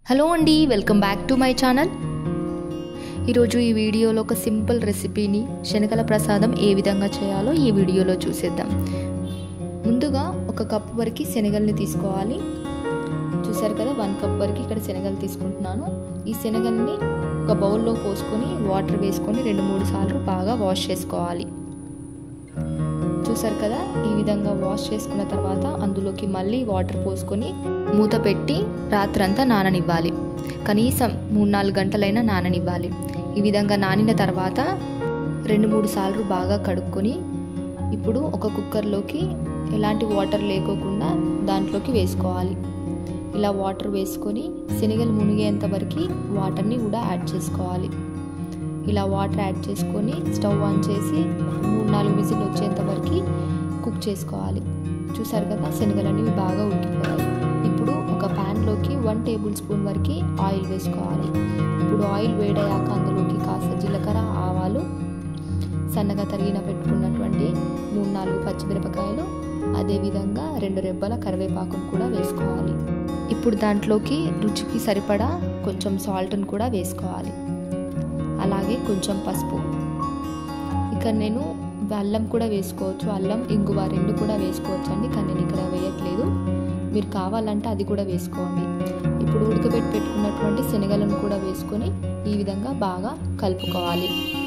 hello అండి welcome back to my channel ఈరోజు ఈ వీడియోలో ఒక సింపుల్ రెసిపీని శనగల ప్రసాదం ఏ విధంగా చేయాలో ఈ వీడియోలో చూసేద్దాం ముందుగా ఒక కప్ వరకు శనగల్ని తీసుకోవాలి చూసారు కదా వన్ కప్ వరకు ఇక్కడ శనగలు తీసుకుంటున్నాను ఈ శనగల్ని ఒక బౌల్లో పోసుకొని వాటర్ వేసుకొని రెండు మూడు సార్లు బాగా వాష్ చేసుకోవాలి చూసారు కదా ఈ విధంగా వాష్ చేసుకున్న తర్వాత అందులోకి మళ్ళీ వాటర్ పోసుకొని మూత పెట్టి రాత్రంతా నాననివ్వాలి కనీసం మూడు నాలుగు గంటలైనా నాననివ్వాలి ఈ విధంగా నానిన తర్వాత రెండు మూడు సార్లు బాగా కడుక్కొని ఇప్పుడు ఒక కుక్కర్లోకి ఎలాంటి వాటర్ లేకోకుండా దాంట్లోకి వేసుకోవాలి ఇలా వాటర్ వేసుకొని శనగలు మునిగేంత వరకు వాటర్ని కూడా యాడ్ చేసుకోవాలి ఇలా వాటర్ యాడ్ చేసుకొని స్టవ్ ఆన్ చేసి మూడు నాలుగు విజిల్ వచ్చేంత వరకు కుక్ చేసుకోవాలి చూసారు కదా శనగలు అనేవి బాగా ఉడికిపోయాయి ఇప్పుడు ఒక ప్యాన్లోకి వన్ టేబుల్ స్పూన్ వరకు ఆయిల్ వేసుకోవాలి ఇప్పుడు ఆయిల్ వేడయ్యాక అందులోకి కాస్త జీలకర్ర ఆవాలు సన్నగా తరిగిన పెట్టుకున్నటువంటి మూడు నాలుగు పచ్చిమిరపకాయలు అదేవిధంగా రెండు రెబ్బల కరివేపాకును కూడా వేసుకోవాలి ఇప్పుడు దాంట్లోకి రుచికి సరిపడా కొంచెం సాల్ట్ని కూడా వేసుకోవాలి అలాగే కొంచెం పసుపు ఇక్కడ నేను అల్లం కూడా వేసుకోవచ్చు అల్లం ఇంగువ రెండు కూడా వేసుకోవచ్చు అండి కానీ నేను ఇక్కడ వేయట్లేదు మీరు కావాలంటే అది కూడా వేసుకోండి ఇప్పుడు ఉడకబెట్టి పెట్టుకున్నటువంటి శనగలను కూడా వేసుకొని ఈ విధంగా బాగా కలుపుకోవాలి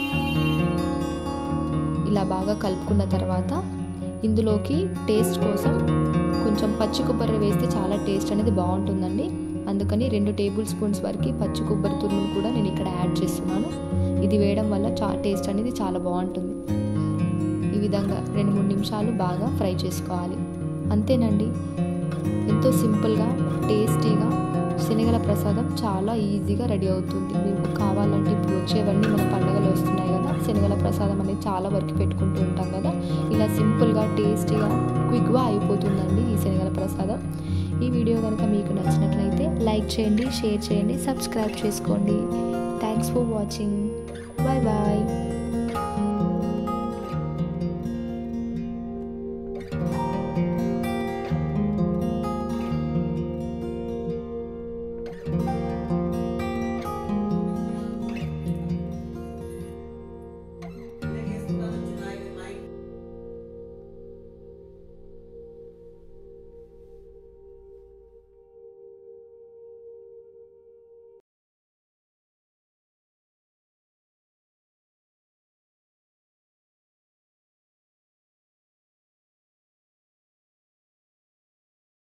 ఇలా బాగా కలుపుకున్న తర్వాత ఇందులోకి టేస్ట్ కోసం కొంచెం పచ్చి కొబ్బరి వేస్తే చాలా టేస్ట్ అనేది బాగుంటుందండి అందుకని రెండు టేబుల్ స్పూన్స్ వరకు పచ్చి కొబ్బరి తురుమును కూడా నేను ఇక్కడ యాడ్ చేస్తున్నాను ఇది వేయడం వల్ల చా టేస్ట్ అనేది చాలా బాగుంటుంది ఈ విధంగా రెండు మూడు నిమిషాలు బాగా ఫ్రై చేసుకోవాలి అంతేనండి ఎంతో సింపుల్గా టేస్టీగా శనగల ప్రసాదం చాలా ఈజీగా రెడీ అవుతుంది మీకు కావాలంటే ఇప్పుడు వచ్చేవన్నీ మన పండుగలు వస్తున్నాయి కదా శనగల ప్రసాదం అనేది చాలా వరకు పెట్టుకుంటూ ఉంటాం కదా ఇలా సింపుల్గా టేస్టీగా క్విక్గా అయిపోతుందండి ఈ శనగల ప్రసాదం ఈ వీడియో కనుక మీకు నచ్చినట్లయితే లైక్ చేయండి షేర్ చేయండి సబ్స్క్రైబ్ చేసుకోండి thanks for watching bye bye